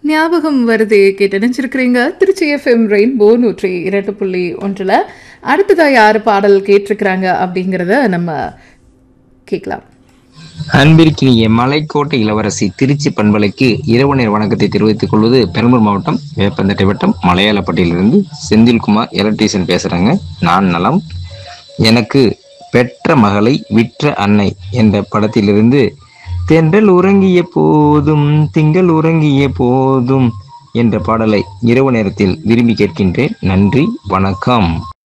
ஞாபகம் வருதே கேட்டு நினைச்சிருக்கிறீங்க திருச்சி எஃப்எம் ரெயின்போ நூற்றி இரண்டு புள்ளி ஒன்றில் அடுத்ததா யார் பாடல் கேட்டிருக்கிறாங்க அப்படிங்கிறத நம்ம கேட்கலாம் அன்பிற்கினிய மலைக்கோட்டை இளவரசி திருச்சி பண்பலைக்கு இரவு நேர வணக்கத்தை தெரிவித்துக் கொள்வது பெரம்பலூர் மாவட்டம் வேப்பந்தட்டை வட்டம் மலையாளப்பட்டியிலிருந்து செந்தில்குமார் எலக்ட்ரீஷியன் பேசுறேங்க நான் நலம் எனக்கு பெற்ற மகளை விற்ற அன்னை என்ற படத்திலிருந்து தென்றல் உறங்கிய போதும் திங்கள் உறங்கிய போதும் என்ற பாடலை இரவு நேரத்தில் விரும்பி கேட்கின்றேன் நன்றி வணக்கம்